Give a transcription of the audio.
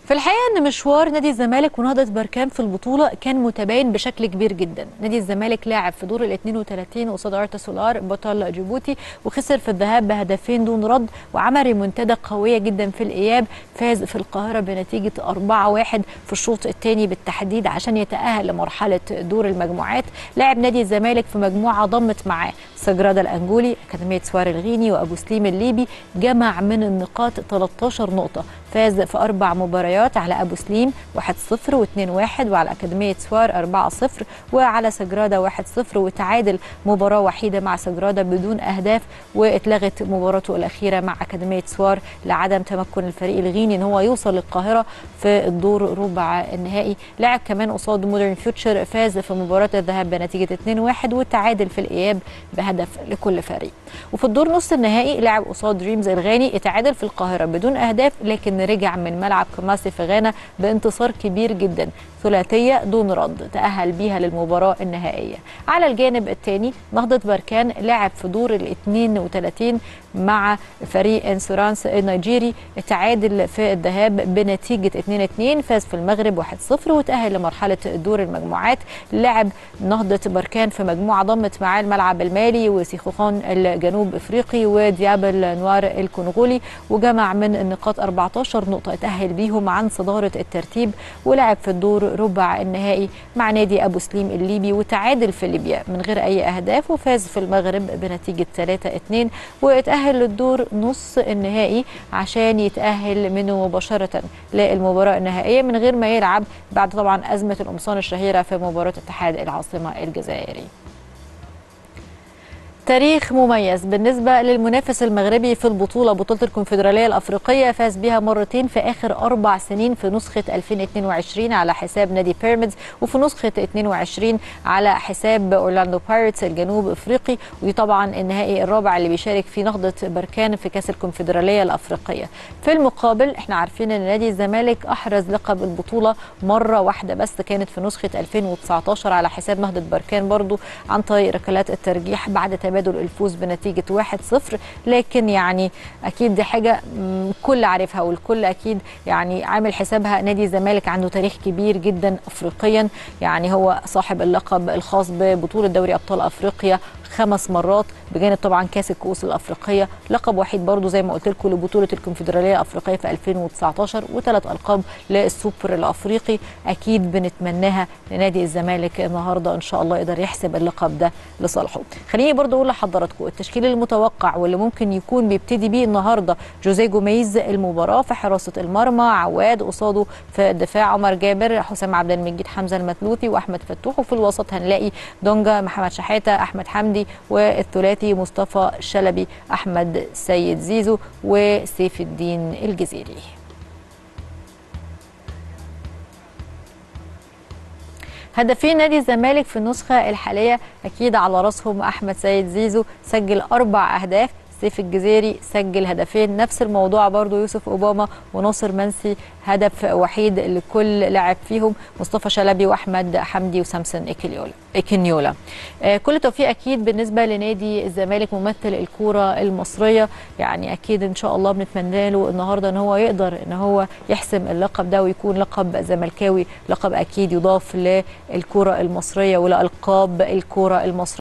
في الحقيقه ان مشوار نادي الزمالك ونهضه بركان في البطوله كان متباين بشكل كبير جدا نادي الزمالك لاعب في دور ال 32 قصاد ارتا سولار بطل جيبوتي وخسر في الذهاب بهدفين دون رد وعمل ريمونتادا قويه جدا في الاياب فاز في القاهره بنتيجه 4-1 في الشوط الثاني بالتحديد عشان يتاهل لمرحله دور المجموعات لاعب نادي الزمالك في مجموعه ضمت معاه سجرادا الانجولي اكاديميه سوار الغيني وابو سليم الليبي جمع من النقاط 13 نقطه فاز في اربع مباريات على ابو سليم 1-0 و2-1 وعلى اكاديميه سوار 4-0 وعلى سجرادا 1-0 وتعادل مباراه وحيده مع سجرادا بدون اهداف واتلغت مباراته الاخيره مع اكاديميه سوار لعدم تمكن الفريق الغيني ان هو يوصل للقاهره في الدور ربع النهائي لعب كمان قصاد مودرن فيوتشر فاز في مباراه الذهاب بنتيجه 2-1 وتعادل في الاياب بهدف لكل فريق وفي الدور نص النهائي لعب قصاد دريمز الغاني اتعادل في القاهره بدون اهداف لكن رجع من ملعب كماسي في غانا بانتصار كبير جدا ثلاثيه دون رد تاهل بيها للمباراه النهائيه على الجانب الثاني نهضه بركان لعب في دور ال 32 مع فريق انسورانس النيجيري تعادل في الذهاب بنتيجه 2-2 فاز في المغرب 1-0 وتاهل لمرحله دور المجموعات لعب نهضه بركان في مجموعه ضمت معاه الملعب المالي وسيخوخان الجنوب افريقي وديابل نوار الكونغولي وجمع من النقاط 14 نقطه تاهل بيهم عن صداره الترتيب ولعب في الدور ربع النهائي مع نادي ابو سليم الليبي وتعادل في ليبيا من غير اي اهداف وفاز في المغرب بنتيجه 3-2 واتاهل للدور نص النهائي عشان يتاهل منه مباشره للمباراه النهائيه من غير ما يلعب بعد طبعا ازمه القمصان الشهيره في مباراه اتحاد العاصمه الجزائري تاريخ مميز بالنسبة للمنافس المغربي في البطولة بطولة الكونفدرالية الأفريقية فاز بها مرتين في آخر أربع سنين في نسخة 2022 على حساب نادي بيراميدز وفي نسخة 22 على حساب أورلاندو بايرتس الجنوب أفريقي ودي طبعا النهائي الرابع اللي بيشارك فيه نهضة بركان في كأس الكونفدرالية الأفريقية في المقابل احنا عارفين أن نادي الزمالك أحرز لقب البطولة مرة واحدة بس كانت في نسخة 2019 على حساب نهضة بركان برضو عن طريق ركلات الترجيح بعد تبادل تبادل الفوز بنتيجه 1-0 لكن يعني اكيد دي حاجه الكل عارفها والكل اكيد يعني عامل حسابها نادي الزمالك عنده تاريخ كبير جدا افريقيا يعني هو صاحب اللقب الخاص ببطوله دوري ابطال افريقيا خمس مرات بجانب طبعا كاس الكؤوس الافريقيه لقب وحيد برضو زي ما قلت لكم لبطوله الكونفدراليه الافريقيه في 2019 وثلاث القاب للسوبر الافريقي اكيد بنتمناها لنادي الزمالك النهارده ان شاء الله يقدر يحسب اللقب ده لصالحه خليني برضو اقول لحضراتكم التشكيل المتوقع واللي ممكن يكون بيبتدي بيه النهارده جوزيه جوميز المباراه في حراسه المرمى عواد قصاده في الدفاع عمر جابر حسام عبد المجيد حمزه المثلوثي واحمد فتوح وفي الوسط هنلاقي دونجا محمد شحاته احمد حمدي والثلاثي مصطفى شلبي احمد سيد زيزو وسيف الدين الجزيري هدفين نادي الزمالك في النسخه الحاليه اكيد على راسهم احمد سيد زيزو سجل اربع اهداف سيف الجزيري سجل هدفين نفس الموضوع برضو يوسف اوباما وناصر منسي هدف وحيد لكل لاعب فيهم مصطفى شلبي واحمد حمدي وسامسون اكينيولا اكينيولا آه كل توفيق اكيد بالنسبه لنادي الزمالك ممثل الكوره المصريه يعني اكيد ان شاء الله بنتمنى له النهارده ان هو يقدر ان هو يحسم اللقب ده ويكون لقب زملكاوي لقب اكيد يضاف للكوره المصريه ولالقاب الكوره المصريه